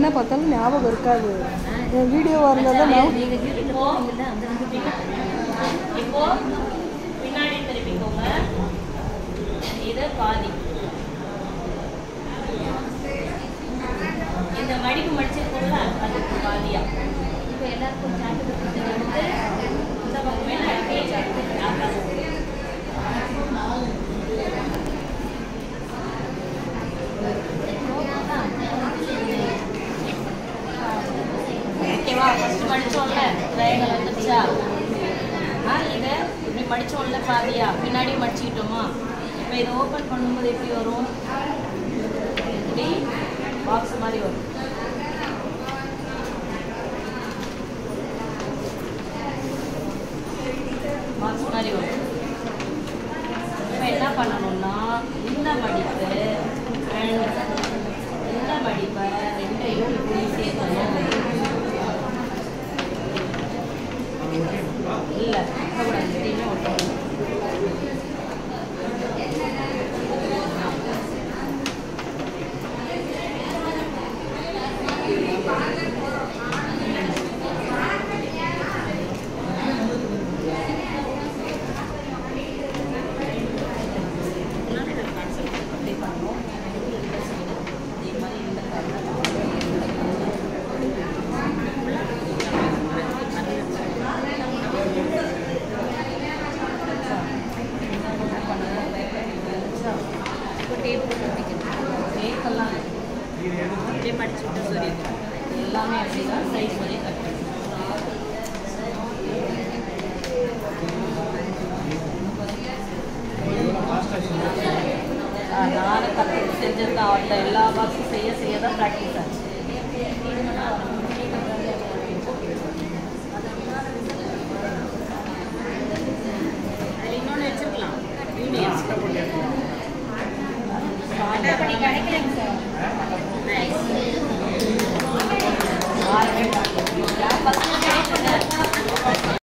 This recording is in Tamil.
என்ன பார்த்தாலும் ஞாபகம் இருக்காது வீடியோவாக இருந்தால் தான் ஞாபகம் நீங்க வீட்டுல போவீங்கல்ல அந்த வந்து இப்போ பின்னாடி திருப்பிக்கோங்க இது பாதி இந்த மடிப்பு மடிச்சிருக்கோம்ல அதுக்கு பாதியா இப்போ எல்லாருக்கும் சாட்டு எடுத்து இந்த பக்கமே அப்படியே சாப்பிட்டு அதான். ஓகேவா ஃபர்ஸ்ட் மடிச்சோம்ல ட்ரையாங்கல் வந்துருச்சா ஆ இதை இப்படி மடிச்சோம்ல பாதியா பின்னாடி மடிச்சுக்கிட்டோமா இப்போ இதை ஓப்பன் பண்ணும்போது எப்படி வரும் இப்படி பாக்ஸ் மாதிரி வரும் பாக்ஸ் மாதிரி வரும் இப்போ என்ன பண்ணணும்னா இந்த மடிப்பு அண்ட் இந்த மடிப்பை ரெண்டையும் இப்படி சேர்க்கணும் இல்லை ஒட்டக்கூடாது ரெண்டையுமே ஒட்டக்கூடாது அப்படி பண்ணுவோம் இந்த சைடு இதே மாதிரி இந்த இப்போ டேப் போட்டு வைக்கணும் கேக்கெல்லாம் அப்படியே படிச்சு விட்டு சொல்லிடுறேன் எல்லாமே அப்படிதான் சைஸ் வரையும் கட் பண்ணி நானும் கற்று செஞ்சிருக்கேன் அவர்கிட்ட எல்லா பாக்ஸும் செய்ய செய்ய தான் ப்ராக்டிஸ் ஆச்சு அதில் இன்னொன்று வச்சுருக்கலாம் யூனியன் அப்படி கிடைக்கிற